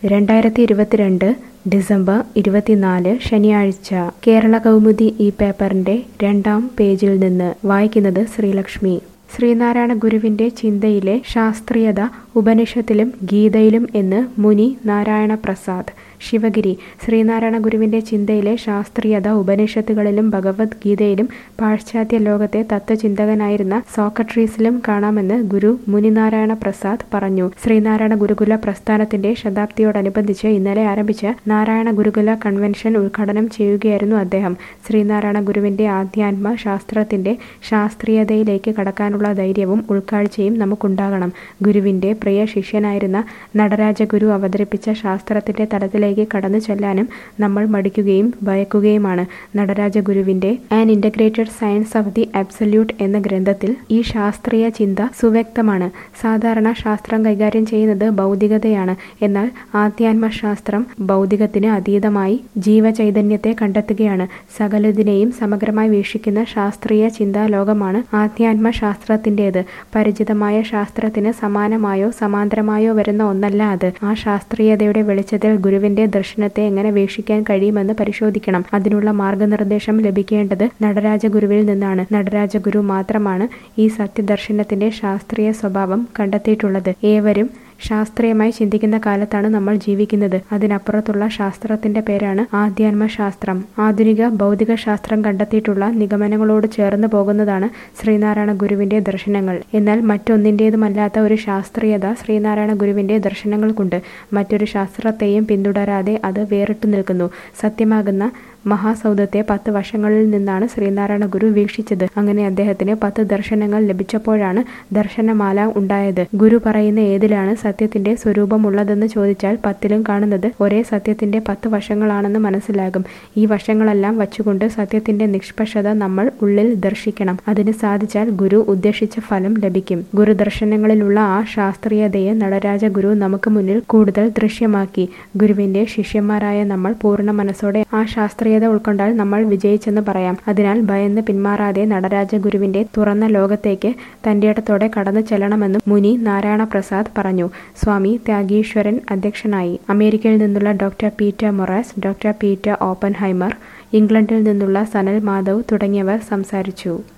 രണ്ടായിരത്തി ഇരുപത്തിരണ്ട് ഡിസംബർ ഇരുപത്തിനാല് ശനിയാഴ്ച കേരള കൗമുദി ഈ പേപ്പറിന്റെ രണ്ടാം പേജിൽ നിന്ന് വായിക്കുന്നത് ശ്രീലക്ഷ്മി ശ്രീനാരായണ ഗുരുവിന്റെ ചിന്തയിലെ ശാസ്ത്രീയത ഉപനിഷത്തിലും ഗീതയിലും എന്ന് മുനി നാരായണ പ്രസാദ് ശിവഗിരി ശ്രീനാരായണ ഗുരുവിന്റെ ചിന്തയിലെ ശാസ്ത്രീയത ഉപനിഷത്തുകളിലും ഭഗവത്ഗീതയിലും പാശ്ചാത്യ ലോകത്തെ തത്വചിന്തകനായിരുന്ന സോക്രട്ടീസിലും കാണാമെന്ന് ഗുരു മുനിനാരായണ പ്രസാദ് പറഞ്ഞു ശ്രീനാരായണ ഗുരുകുല പ്രസ്ഥാനത്തിന്റെ ശതാബ്ദിയോടനുബന്ധിച്ച് ഇന്നലെ ആരംഭിച്ച നാരായണ ഗുരുകുല കൺവെൻഷൻ ഉദ്ഘാടനം ചെയ്യുകയായിരുന്നു അദ്ദേഹം ശ്രീനാരായണ ഗുരുവിന്റെ ആധ്യാത്മ ശാസ്ത്രത്തിന്റെ ശാസ്ത്രീയതയിലേക്ക് കടക്കാനുള്ള ധൈര്യവും ഉൾക്കാഴ്ചയും നമുക്കുണ്ടാകണം ഗുരുവിന്റെ പ്രിയ ശിഷ്യനായിരുന്ന നടരാജ ഗുരു അവതരിപ്പിച്ച ശാസ്ത്രത്തിന്റെ തലത്തിലേക്ക് കടന്നു ചെല്ലാനും നമ്മൾ മടിക്കുകയും ഭയക്കുകയുമാണ് നടരാജ ഗുരുവിന്റെ An Integrated Science of the Absolute എന്ന ഗ്രന്ഥത്തിൽ ഈ ശാസ്ത്രീയ ചിന്ത സുവ്യക്തമാണ് സാധാരണ ശാസ്ത്രം കൈകാര്യം ചെയ്യുന്നത് ഭൗതികതയാണ് എന്നാൽ ആധ്യാത്മ ശാസ്ത്രം ഭൗതികത്തിന് അതീതമായി ജീവചൈതന്യത്തെ കണ്ടെത്തുകയാണ് സകലതിനെയും സമഗ്രമായി വീക്ഷിക്കുന്ന ശാസ്ത്രീയ ചിന്താലോകമാണ് ആധ്യാത്മ ശാസ്ത്രത്തിൻ്റെത് പരിചിതമായ ശാസ്ത്രത്തിന് സമാനമായോ സമാന്തരമായോ വരുന്ന ഒന്നല്ല അത് ആ ശാസ്ത്രീയതയുടെ വെളിച്ചത്തിൽ ഗുരുവിന്റെ ദർശനത്തെ എങ്ങനെ വീക്ഷിക്കാൻ കഴിയുമെന്ന് പരിശോധിക്കണം അതിനുള്ള മാർഗനിർദ്ദേശം ലഭിക്കേണ്ടത് നടരാജ ഗുരുവിൽ നിന്നാണ് നടരാജ ഗുരു മാത്രമാണ് ഈ സത്യദർശനത്തിന്റെ ശാസ്ത്രീയ സ്വഭാവം കണ്ടെത്തിയിട്ടുള്ളത് ഏവരും ശാസ്ത്രീയമായി ചിന്തിക്കുന്ന കാലത്താണ് നമ്മൾ ജീവിക്കുന്നത് അതിനപ്പുറത്തുള്ള ശാസ്ത്രത്തിന്റെ പേരാണ് ആധ്യാത്മ ശാസ്ത്രം ആധുനിക ഭൗതിക ശാസ്ത്രം കണ്ടെത്തിയിട്ടുള്ള നിഗമനങ്ങളോട് ചേർന്ന് പോകുന്നതാണ് ശ്രീനാരായണ ഗുരുവിന്റെ ദർശനങ്ങൾ എന്നാൽ മറ്റൊന്നിൻ്റേതുമല്ലാത്ത ഒരു ശാസ്ത്രീയത ശ്രീനാരായണ ഗുരുവിന്റെ ദർശനങ്ങൾക്കുണ്ട് മറ്റൊരു ശാസ്ത്രത്തെയും പിന്തുടരാതെ അത് വേറിട്ടു നിൽക്കുന്നു സത്യമാകുന്ന മഹാസൗധത്തെ പത്ത് വശങ്ങളിൽ നിന്നാണ് ശ്രീനാരായണ ഗുരു വീക്ഷിച്ചത് അങ്ങനെ അദ്ദേഹത്തിന് പത്ത് ദർശനങ്ങൾ ലഭിച്ചപ്പോഴാണ് ദർശനമാല ഉണ്ടായത് ഗുരു പറയുന്ന ഏതിലാണ് സത്യത്തിന്റെ സ്വരൂപമുള്ളതെന്ന് ചോദിച്ചാൽ പത്തിലും കാണുന്നത് ഒരേ സത്യത്തിന്റെ പത്ത് വശങ്ങളാണെന്ന് മനസ്സിലാകും ഈ വശങ്ങളെല്ലാം വച്ചുകൊണ്ട് സത്യത്തിന്റെ നിഷ്പക്ഷത നമ്മൾ ഉള്ളിൽ ദർശിക്കണം അതിന് സാധിച്ചാൽ ഗുരു ഉദ്ദേശിച്ച ഫലം ലഭിക്കും ഗുരുദർശനങ്ങളിലുള്ള ആ ശാസ്ത്രീയതയെ നടരാജ ഗുരു നമുക്ക് മുന്നിൽ കൂടുതൽ ദൃശ്യമാക്കി ഗുരുവിന്റെ ശിഷ്യന്മാരായ നമ്മൾ പൂർണ്ണ മനസ്സോടെ ആ ശാസ്ത്രീയ ശാസ്ത്രീയത ഉൾക്കൊണ്ടാൽ നമ്മൾ വിജയിച്ചെന്ന് പറയാം അതിനാൽ ഭയന്ന് പിന്മാറാതെ നടരാജ ഗുരുവിന്റെ തുറന്ന ലോകത്തേക്ക് തന്റെ ഇടത്തോടെ കടന്നു ചെല്ലണമെന്നും മുനി നാരായണ പ്രസാദ് പറഞ്ഞു സ്വാമി ത്യാഗീശ്വരൻ അധ്യക്ഷനായി അമേരിക്കയിൽ നിന്നുള്ള doctor Peter Moraes doctor Peter Oppenheimer ഇംഗ്ലണ്ടിൽ നിന്നുള്ള സനൽ മാധവ് തുടങ്ങിയവർ സംസാരിച്ചു